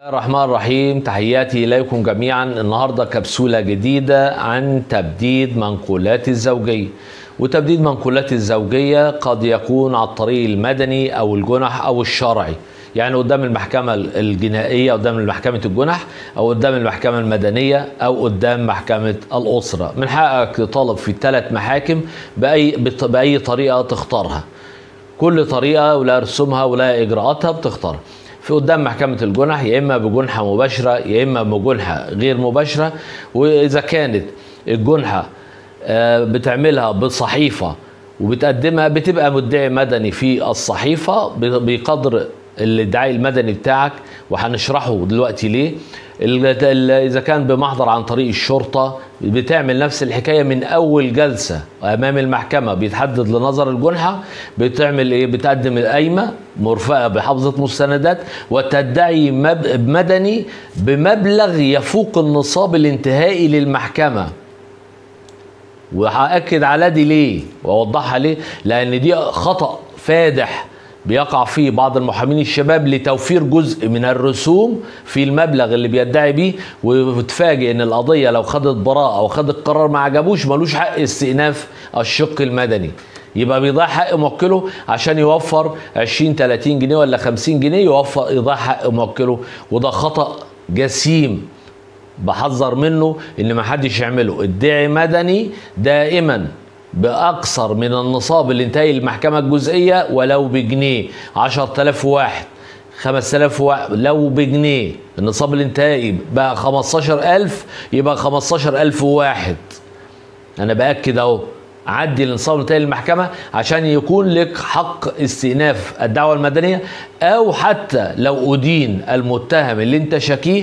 الرحمن الرحيم تحياتي إليكم جميعا النهاردة كبسولة جديدة عن تبديد منقولات الزوجية وتبديد منقولات الزوجية قد يكون على الطريق المدني أو الجنح أو الشرعي يعني قدام المحكمة الجنائية قدام محكمة الجنح أو قدام المحكمة المدنية أو قدام محكمة الأسرة من حقك تطالب في الثلاث محاكم بأي, بأي طريقة تختارها كل طريقة ولا رسومها ولا إجراءاتها بتختارها في قدام محكمة الجنح يا إما بجنحة مباشرة يا إما بجنحة غير مباشرة وإذا كانت الجنحة بتعملها بصحيفة وبتقدمها بتبقى مدعي مدني في الصحيفة بقدر الادعاء المدني بتاعك وهنشرحه دلوقتي ليه اذا كان بمحضر عن طريق الشرطه بتعمل نفس الحكايه من اول جلسه امام المحكمه بيتحدد لنظر الجنحه بتعمل ايه بتقدم القايمه مرفقه بحفظه مستندات وتدعي مدني بمبلغ يفوق النصاب الانتهائي للمحكمه وهاكد على دي ليه واوضحها ليه لان دي خطا فادح بيقع فيه بعض المحامين الشباب لتوفير جزء من الرسوم في المبلغ اللي بيدعي بيه وتفاجئ ان القضيه لو خدت براءه او خدت قرار ما عجبوش ملوش حق استئناف الشق المدني يبقى بيضيع حق موكله عشان يوفر 20 30 جنيه ولا 50 جنيه يوفر يضيع حق موكله وده خطا جسيم بحذر منه ان ما حدش يعمله ادعي مدني دائما باكثر من النصاب اللي انتهي المحكمه الجزئيه ولو بجنيه 10000 واحد 5000 واحد لو بجنيه النصاب الانتهائي بقى 15000 يبقى 15000 واحد انا باكد اهو عدي النصاب الانتهائي للمحكمه عشان يكون لك حق استئناف الدعوه المدنيه او حتى لو ادين المتهم اللي انت شاكيه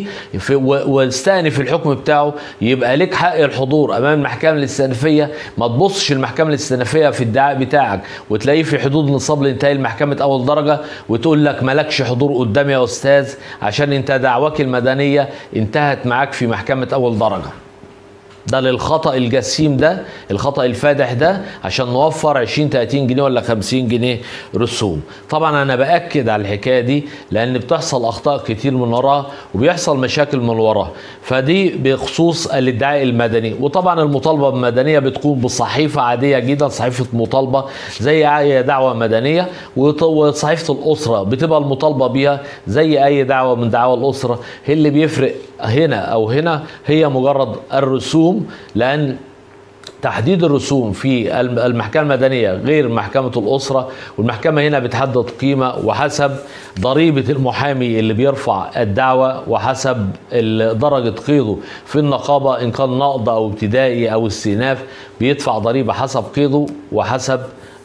واستأنف الحكم بتاعه يبقى لك حق الحضور امام المحكمه الاستئنافيه ما تبصش المحكمه الاستئنافيه في الدعاء بتاعك وتلاقيه في حدود نصاب الانتهاء لمحكمه اول درجه وتقول لك مالكش حضور قدامي يا استاذ عشان انت دعواك المدنيه انتهت معاك في محكمه اول درجه ده للخطا الجسيم ده الخطا الفادح ده عشان نوفر 20 30 جنيه ولا 50 جنيه رسوم طبعا انا باكد على الحكايه دي لان بتحصل اخطاء كتير من وراها وبيحصل مشاكل من وراها فدي بخصوص الادعاء المدني وطبعا المطالبه المدنيه بتكون بصحيفه عاديه جدا صحيفه مطالبه زي اي دعوه مدنيه وصحيفه الاسره بتبقى المطالبه بيها زي اي دعوه من دعاوى الاسره هي اللي بيفرق هنا او هنا هي مجرد الرسوم لان تحديد الرسوم في المحكمة المدنية غير محكمة الأسرة والمحكمة هنا بتحدد قيمة وحسب ضريبة المحامي اللي بيرفع الدعوة وحسب درجة قيده في النقابة إن كان نقض أو ابتدائي أو استئناف بيدفع ضريبة حسب قيده وحسب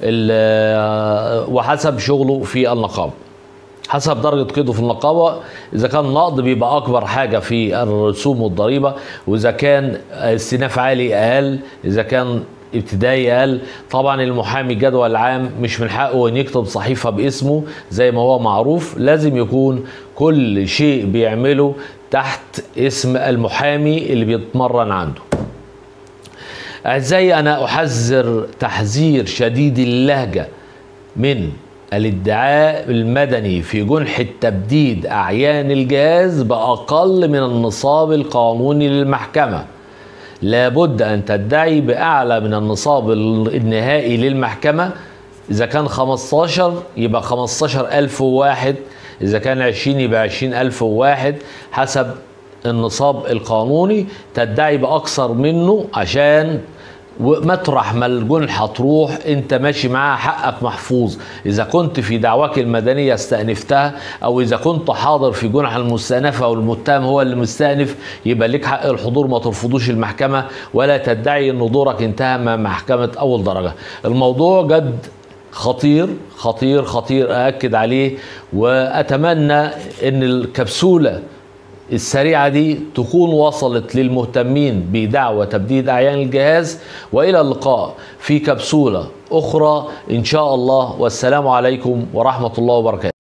وحسب شغله في النقابة حسب درجة قيده في النقابة إذا كان نقض بيبقى أكبر حاجة في الرسوم والضريبة وإذا كان استئناف عالي أقل إذا كان ابتدائي أقل طبعا المحامي الجدول العام مش من حقه أن يكتب صحيفة باسمه زي ما هو معروف لازم يكون كل شيء بيعمله تحت اسم المحامي اللي بيتمرن عنده أعزائي أنا أحذر تحذير شديد اللهجة من الادعاء المدني في جنح التبديد أعيان الجهاز بأقل من النصاب القانوني للمحكمة لابد أن تدعي بأعلى من النصاب النهائي للمحكمة إذا كان 15 يبقى 15 ألف واحد إذا كان 20 يبقى 20 ألف واحد حسب النصاب القانوني تدعي بأكثر منه عشان ومطرح ما الجنحة تروح انت ماشي معاها حقك محفوظ اذا كنت في دعواك المدنية استأنفتها او اذا كنت حاضر في جنح المستأنفة او المتهم هو اللي مستأنف يبقى لك حق الحضور ما ترفضوش المحكمة ولا تدعي ان دورك انتهى من محكمة اول درجة الموضوع جد خطير خطير خطير أأكد عليه وأتمنى أن الكبسولة السريعة دي تكون وصلت للمهتمين بدعوة تبديد أعيان الجهاز وإلى اللقاء في كبسولة أخرى إن شاء الله والسلام عليكم ورحمة الله وبركاته